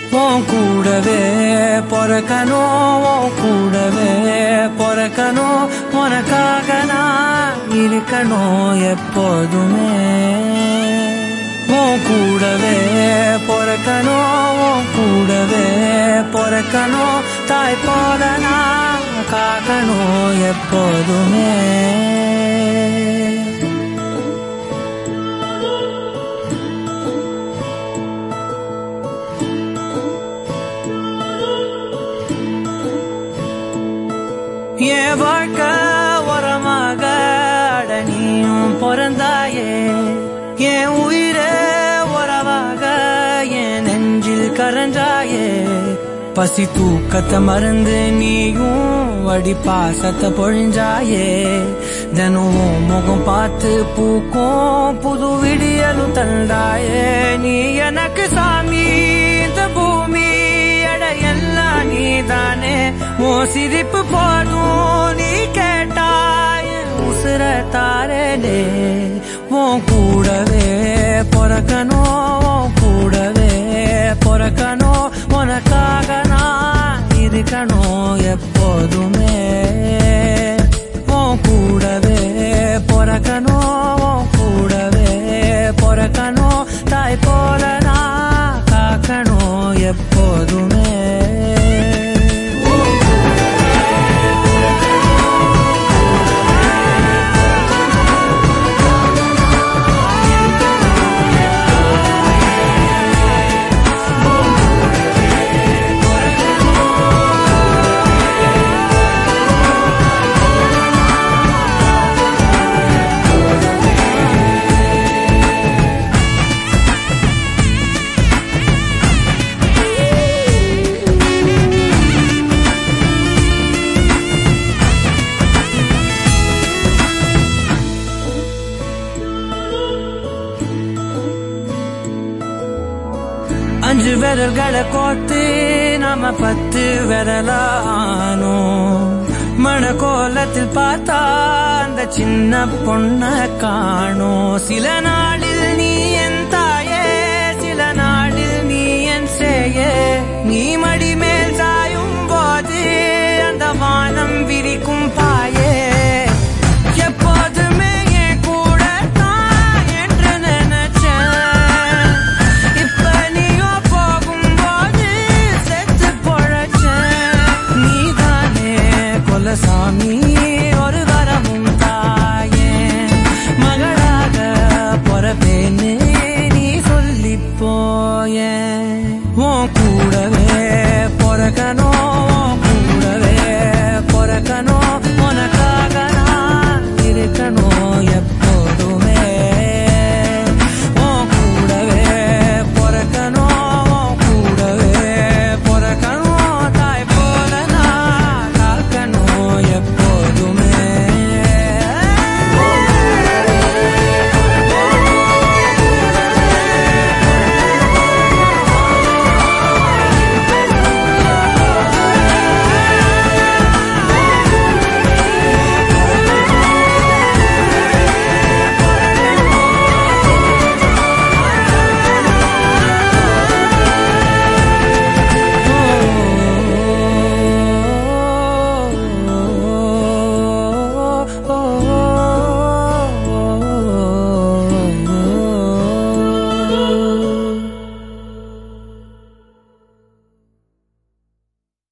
உன் கூடவே பொறக்கணும் உன் கூடவே பொறக்கணும் உனக்காக நான் இருக்கணும் எப்போதுமே உன் கூடவே பொறக்கணும் உன் கூடவே பொறக்கணும் தாய் போல நான் காக்கணும் எப்போதுமே என் வாழ்க்கை உரமாக அட நீயும் பிறந்தாயே என் உயிரே உறவாக என் நெஞ்சில் கரஞ்சாயே பசி தூக்கத்தை மறந்து நீயும் அடி பாசத்தை பொழிஞ்சாயே தினமும் முகம் பார்த்து பூக்கும் புது விடியலும் தந்தாயே நீ எனக்கு சாமி இந்த பூமி எட எல்லாம் நீதானே ஓ சிரிப்பு போதும் நீ கேட்டாய் உசுர தாரலே உன் கூடவே பொறக்கணும் உன் கூடவே பொறக்கணும் உனக்காக நான் இருக்கணும் எப்போதுமே உன் கூடவே பொறக்கணும் உன் கூடவே பொறக்கணும் தாய் போல நான் காக்கணும் எப்போதுமே அஞ்சு விரல்களை கோத்து நாம பத்து விரலானோ மண கோலத்தில் பார்த்தா அந்த சின்ன பொண்ண காணோம் சில நாளி